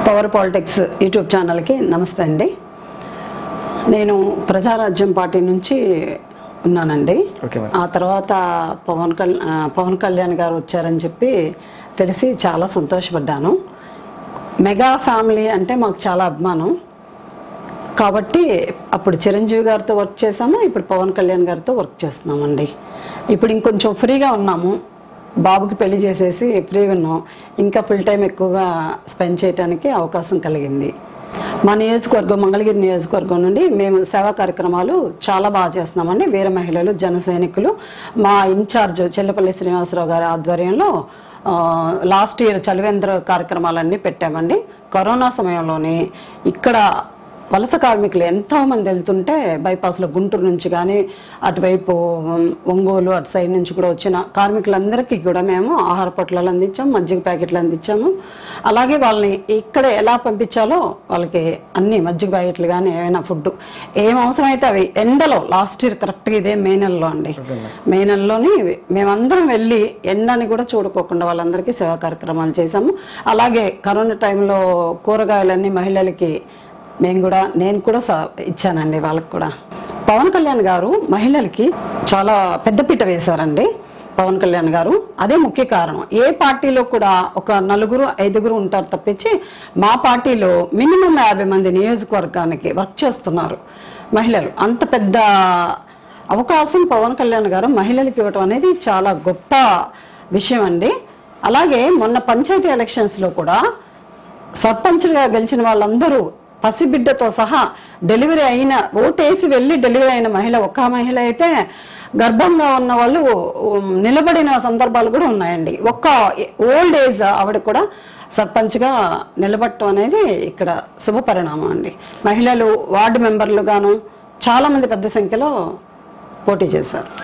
power politics YouTube ఛానల్కి నమస్తే అండి నేను ప్రజారాజ్యం పార్టీ నుంచి ఉన్నానండి ఓకే మేడం ఆ తర్వాత పవన్ కళ్యాణ్ పవన్ కళ్యాణ్ గారు వచ్చారని చెప్పి తెలిసి చాలా సంతోషపడ్డాను మెగా ఫ్యామిలీ అంటే మాకు చాలా అభిమానం కాబట్టి అప్పుడు చిరంజీవి గారితో వర్క్ చేసాము ఇప్పుడు పవన్ కళ్యాణ్ గారితో వర్క్ చేస్తున్నామండి ఇప్పుడు ఇంకొంచెం ఫ్రీగా ఉన్నాము బాబుకి పెళ్లి చేసేసి ఫ్రీగా ఉన్నాం ఇంకా ఫుల్ టైం ఎక్కువగా స్పెండ్ చేయడానికి అవకాశం కలిగింది మా నియోజకవర్గం మంగళగిరి నియోజకవర్గం నుండి మేము సేవా కార్యక్రమాలు చాలా బాగా చేస్తున్నామండి వీర మహిళలు జన సైనికులు మా ఇన్ఛార్జ్ చెల్లపల్లి శ్రీనివాసరావు గారి ఆధ్వర్యంలో ఆ, లాస్ట్ ఇయర్ చలివేంద్ర కార్యక్రమాలన్నీ పెట్టామండి కరోనా సమయంలోనే ఇక్కడ వలస కార్మికులు ఎంతో మంది వెళ్తుంటే బైపాస్లో గుంటూరు నుంచి కానీ అటువైపు ఉమ్, ఒంగోలు అటు సైడ్ నుంచి కూడా వచ్చిన కార్మికులందరికీ కూడా మేము ఆహార పొట్లాలు అందించాము మజ్జిగ ప్యాకెట్లు అందించాము అలాగే వాళ్ళని ఇక్కడ ఎలా పంపించాలో వాళ్ళకి అన్ని మజ్జిగ ప్యాకెట్లు కానీ ఏమైనా ఫుడ్ ఏం అవసరమైతే అవి ఎండలో లాస్ట్ ఇయర్ కరెక్ట్గా ఇదే మే నెలలో అండి మే నెలలోని మేమందరం వెళ్ళి ఎండని కూడా చూడుకోకుండా వాళ్ళందరికీ సేవా కార్యక్రమాలు చేశాము అలాగే కరోనా టైంలో కూరగాయలన్నీ మహిళలకి మేము కూడా నేను కూడా స- ఇచ్చానండి వాళ్ళకి కూడా పవన్ కళ్యాణ్ గారు మహిళలకి చాలా పెద్దపీట వేశారండి పవన్ కళ్యాణ్ గారు అదే ముఖ్య కారణం ఏ పార్టీలో కూడా ఒక నలుగురు ఐదుగురు ఉంటారు తప్పించి మా పార్టీలో మినిమం యాభై మంది నియోజకవర్గానికి వర్క్ చేస్తున్నారు మహిళలు అంత పెద్ద అవకాశం పవన్ కళ్యాణ్ గారు మహిళలకు ఇవ్వటం అనేది చాలా గొప్ప విషయం అండి అలాగే మొన్న పంచాయతీ ఎలక్షన్స్లో కూడా సర్పంచ్గా గెలిచిన వాళ్ళందరూ పసిబిడ్డతో సహా డెలివరీ అయిన ఓటేసి వెళ్ళి డెలివరీ అయిన మహిళ ఒక్క మహిళ అయితే గర్భంగా ఉన్న వాళ్ళు ఉమ్, నిలబడిన సందర్భాలు కూడా ఉన్నాయండి ఒక్క ఓల్డ్ ఏజ్ ఆవిడ కూడా సర్పంచ్గా నిలబడటం అనేది ఇక్కడ శుభ పరిణామం అండి మహిళలు వార్డు మెంబర్లు గాను చాలా మంది పెద్ద సంఖ్యలో పోటీ చేశారు